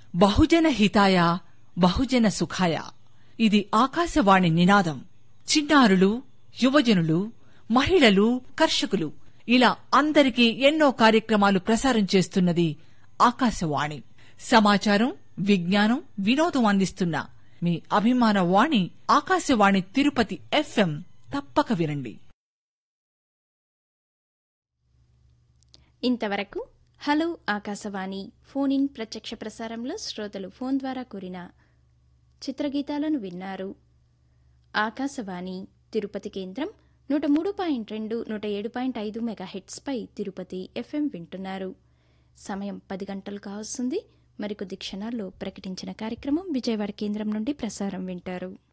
బహుజన హితాయ బహుజన సుఖాయ ఇది ఆకాశవాణి నినాదం చిన్నారులు యువజనులు మహిళలు కర్షకులు ఇలా అందరికీ ఎన్నో కార్యక్రమాలు ప్రసారం చేస్తున్నది ఆకాశవాణి సమాచారం విజ్ఞానం వినోదం అందిస్తున్న మీ అభిమాన వాణి ఆకాశవాణి తిరుపతి ఎఫ్ఎం తప్పక వినండి ఇంతవరకు హలో ఆకాశవాణి ఫోన్ ఇన్ ప్రత్యక్ష ప్రసారంలో శ్రోతలు ఫోన్ ద్వారా కూరిన చిత్రగీతాలను విన్నారు ఆకాశవాణి తిరుపతి కేంద్రం నూట మూడు పాయింట్ రెండు నూట ఏడు పాయింట్ ఐదు మెగాహెట్స్పై తిరుపతి ఎఫ్ఎం వింటున్నారు సమయం పది గంటలు కావస్తుంది మరికొద్ది క్షణాల్లో ప్రకటించిన కార్యక్రమం విజయవాడ కేంద్రం నుండి ప్రసారం వింటారు